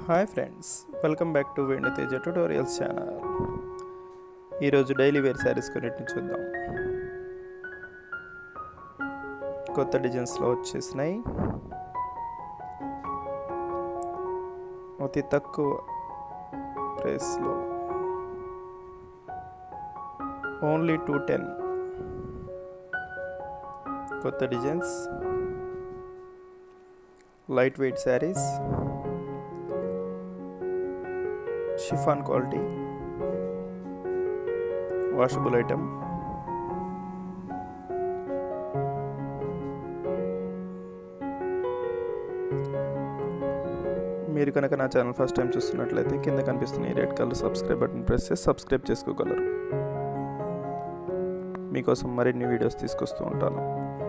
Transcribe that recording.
hi friends welcome back to Venu Teja tutorials channel ఈరోజు daily wear saris కొన్నిటిని చూద్దాం కొత్త డిజైన్స్లో వచ్చేసినాయి అతి తక్కువ ప్రైస్లో ఓన్లీ టూ టెన్ కొత్త designs light weight saris chiffon quality washable item మీరు కనుక నా ఛానల్ ఫస్ట్ టైం చూస్తున్నట్లయితే కింద కనిపిస్తున్న ఈ red colour subscribe button press చేసి సబ్స్క్రైబ్ చేసుకోగలరు మీకోసం మరిన్ని వీడియోస్ తీసుకొస్తూ ఉంటాను